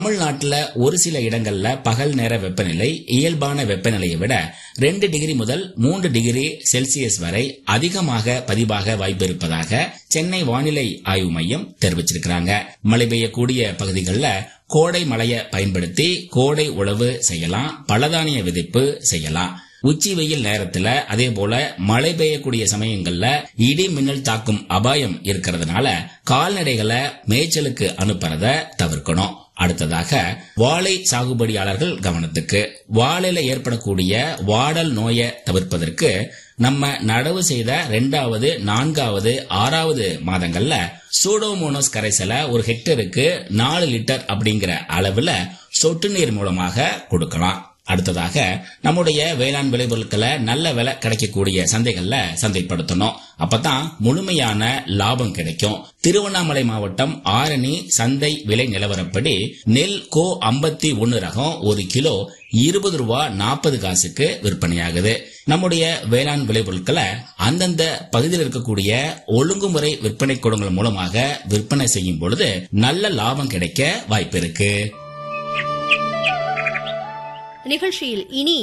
தமிழ்நாட்டுல ஒரு சில இடங்கள்ல பகல் நேர வெப்பநிலை இயல்பான வெப்பநிலையை விட ரெண்டு டிகிரி முதல் மூன்று டிகிரி செல்சியஸ் வரை அதிகமாக பதிவாக வாய்ப்பு இருப்பதாக சென்னை வானிலை ஆய்வு மையம் தெரிவிச்சிருக்கிறாங்க மழை பெய்யக்கூடிய பகுதிகளில் கோடை மழையை பயன்படுத்தி கோடை உழவு செய்யலாம் பலதானிய விதைப்பு செய்யலாம் உச்சி வெயில் நேரத்துல அதே போல மழை பெய்யக்கூடிய சமயங்கள்ல இடி மின்னல் தாக்கும் அபாயம் இருக்கிறதுனால கால்நடைகளை மேய்ச்சலுக்கு அனுப்புறத தவிர்க்கணும் அடுத்ததாக வாழை சாகுபடியாளர்கள் கவனத்துக்கு வாழையில ஏற்படக்கூடிய வாடல் நோயை தவிர்ப்பதற்கு நம்ம நடவு செய்த ரெண்டாவது நான்காவது ஆறாவது மாதங்கள்ல சூடோமோனோஸ் கரைசலை ஒரு ஹெக்டருக்கு நாலு லிட்டர் அப்படிங்கிற அளவுல சொட்டு நீர் மூலமாக கொடுக்கலாம் அடுத்ததாக நம்முடைய வேளாண் விளைபொருட்களை நல்ல விலை கிடைக்கக்கூடிய சந்தைகள்ல சந்தைப்படுத்தணும் அப்பதான் முழுமையான லாபம் கிடைக்கும் திருவண்ணாமலை மாவட்டம் ஆரணி சந்தை விலை நிலவரப்படி நெல் கோ ஐம்பத்தி ஒன்னு ரகம் ஒரு கிலோ இருபது ரூபா நாற்பது காசுக்கு விற்பனையாகுது நம்முடைய வேளாண் விளைபொருட்களை அந்தந்த பகுதியில் இருக்கக்கூடிய ஒழுங்குமுறை விற்பனை கூடங்கள் மூலமாக விற்பனை செய்யும் பொழுது நல்ல லாபம் கிடைக்க வாய்ப்பு இருக்கு நிகழ்ச்சியில் இனி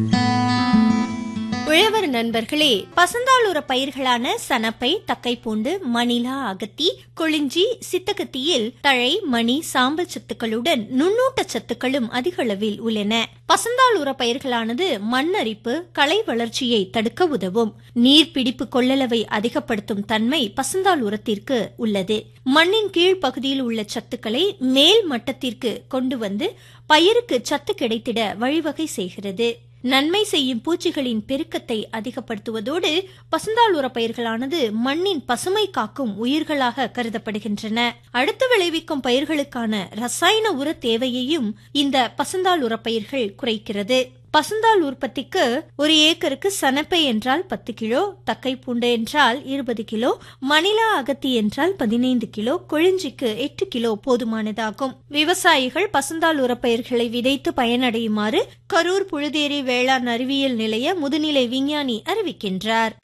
உழவர் நண்பர்களே பசந்தாளுர பயிர்களான சனப்பை தக்கைப்பூண்டு மணிலா அகத்தி கொளிஞ்சி சித்தகத்தியில் தழை மணி சாம்பல் சத்துக்களுடன் நுண்ணூட்ட சத்துக்களும் அதிக அளவில் உள்ளன பசந்தாளுர பயிர்களானது மண்ணரிப்பு களை வளர்ச்சியை தடுக்க உதவும் நீர்பிடிப்பு கொள்ளளவை அதிகப்படுத்தும் தன்மை பசந்தாள் உரத்திற்கு உள்ளது மண்ணின் கீழ் பகுதியில் உள்ள சத்துக்களை மேல் மட்டத்திற்கு கொண்டு வந்து பயிருக்கு சத்து கிடைத்திட வழிவகை செய்கிறது நன்மை செய்யும் பூச்சிகளின் பெருக்கத்தை அதிகப்படுத்துவதோடு பசுந்தாள் உர பயிர்களானது மண்ணின் பசுமை காக்கும் உயிர்களாக கருதப்படுகின்றன அடுத்து விளைவிக்கும் பயிர்களுக்கான ரசாயன உர தேவையையும் இந்த பசுந்தாள் உர பயிர்கள் குறைக்கிறது பசுந்தாள் உற்பத்திக்கு ஒரு ஏக்கருக்கு சனப்பை என்றால் பத்து கிலோ தக்கை பூண்டு என்றால் இருபது கிலோ மணிலா அகத்தி என்றால் பதினைந்து கிலோ கொழிஞ்சிக்கு எட்டு கிலோ போதுமானதாகும் விவசாயிகள் பசுந்தாள் உரப்பயிர்களை விதைத்து பயனடையுமாறு கரூர் புழுதேரி வேளாண் அறிவியல் நிலைய முதுநிலை விஞ்ஞானி அறிவிக்கின்றார்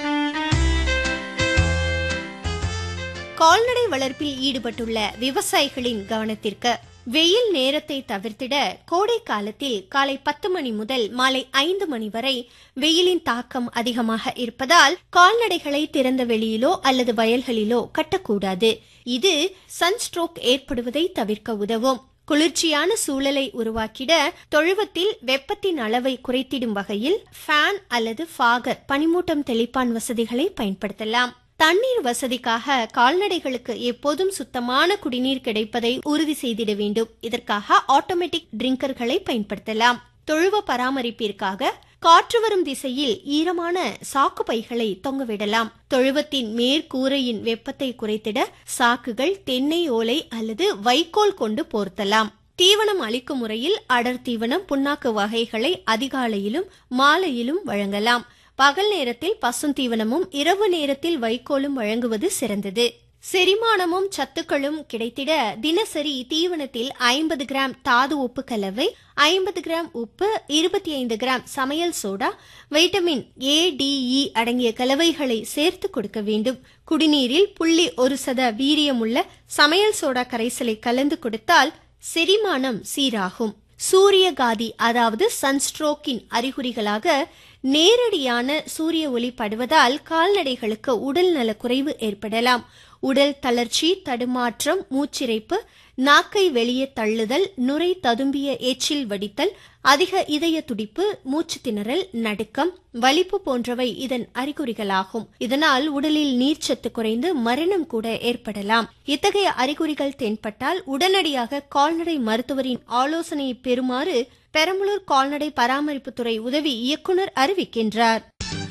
கால்நடை வளர்ப்பில் ஈடுபட்டுள்ள விவசாயிகளின் கவனத்திற்கு வெயில் நேரத்தை தவிர்த்திட கோடை காலத்தில் காலை பத்து மணி முதல் மாலை ஐந்து மணி வரை வெயிலின் தாக்கம் அதிகமாக இருப்பதால் கால்நடைகளை திறந்த வெளியிலோ அல்லது வயல்களிலோ கட்டக்கூடாது இது சன்ஸ்ட்ரோக் ஏற்படுவதை தவிர்க்க உதவும் குளிர்ச்சியான சூழலை உருவாக்கிட தொழுவத்தில் வெப்பத்தின் அளவை குறைத்திடும் வகையில் ஃபேன் அல்லது ஃபாகர் பனிமூட்டம் தெளிப்பான் வசதிகளை பயன்படுத்தலாம் தண்ணீர் வசதிக்காக கால்நடைகளுக்கு எப்போதும் சுத்தமான குடிநீர் கிடைப்பதை உறுதி செய்திட வேண்டும் இதற்காக ஆட்டோமேட்டிக் ட்ரிங்கர்களை பயன்படுத்தலாம் தொழுவ பராமரிப்பிற்காக காற்று வரும் திசையில் ஈரமான சாக்கு பைகளை தொங்கவிடலாம் தொழுவத்தின் மேற்கூரையின் வெப்பத்தை குறைத்திட சாக்குகள் தென்னை ஓலை அல்லது வைக்கோல் கொண்டு போர்த்தலாம் தீவனம் அளிக்கும் முறையில் அடர் தீவனம் புண்ணாக்கு வகைகளை அதிகாலையிலும் மாலையிலும் வழங்கலாம் பகல் நேரத்தில் பசுந்தீவனமும் இரவு நேரத்தில் வைக்கோலும் வழங்குவது சிறந்தது செரிமானமும் சத்துக்களும் கிடைத்திட தினசரி தீவனத்தில் ஐம்பது கிராம் தாது உப்பு கலவை ஐம்பது கிராம் உப்பு இருபத்தி ஐந்து கிராம் சமையல் சோடா வைட்டமின் ஏ டிஇ அடங்கிய கலவைகளை சேர்த்து கொடுக்க வேண்டும் குடிநீரில் புள்ளி ஒரு சத வீரியமுள்ள சமையல் சோடா கரைசலை கலந்து கொடுத்தால் செரிமானம் சீராகும் சூரியகாதி அதாவது சன்ஸ்ட்ரோக்கின் அறிகுறிகளாக நேரடியான சூரிய ஒளி படுவதால் கால்நடைகளுக்கு உடல் நலக்குறைவு ஏற்படலாம் உடல் தளர்ச்சி தடுமாற்றம் மூச்சிறைப்பு நாக்கை வெளியே தள்ளுதல் நுரை ததும்பிய எச்சில் வடித்தல் அதிக இதய துடிப்பு மூச்சு திணறல் நடுக்கம் வலிப்பு போன்றவை இதன் அறிகுறிகளாகும் இதனால் உடலில் நீர்ச்சத்து குறைந்து மரணம் கூட ஏற்படலாம் இத்தகைய அறிகுறிகள் தென்பட்டால் உடனடியாக கால்நடை மருத்துவரின் ஆலோசனையை பெறுமாறு பெரம்பலூர் கால்நடை பராமரிப்புத்துறை உதவி இயக்குநர் அறிவிக்கின்றார்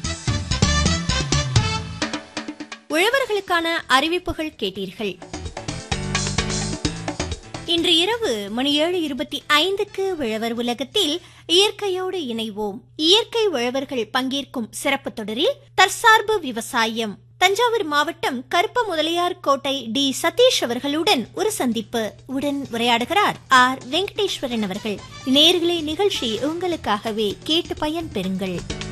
உழவர்களுக்கான அறிவிப்புகள் கேட்டீர்கள் இன்று இரவு மணி ஏழு இருபத்தி ஐந்துக்கு உழவர் உலகத்தில் இயற்கையோடு இணைவோம் இயற்கை உழவர்கள் பங்கேற்கும் சிறப்பு தொடரில் தற்சார்பு விவசாயம் தஞ்சாவூர் மாவட்டம் கருப்ப முதலியார் கோட்டை டி சதீஷ் அவர்களுடன் ஒரு சந்திப்பு உடன் உரையாடுகிறார் ஆர் வெங்கடேஸ்வரன் அவர்கள் நேர்களே நிகழ்ச்சி உங்களுக்காகவே கேட்டு பயன் பெறுங்கள்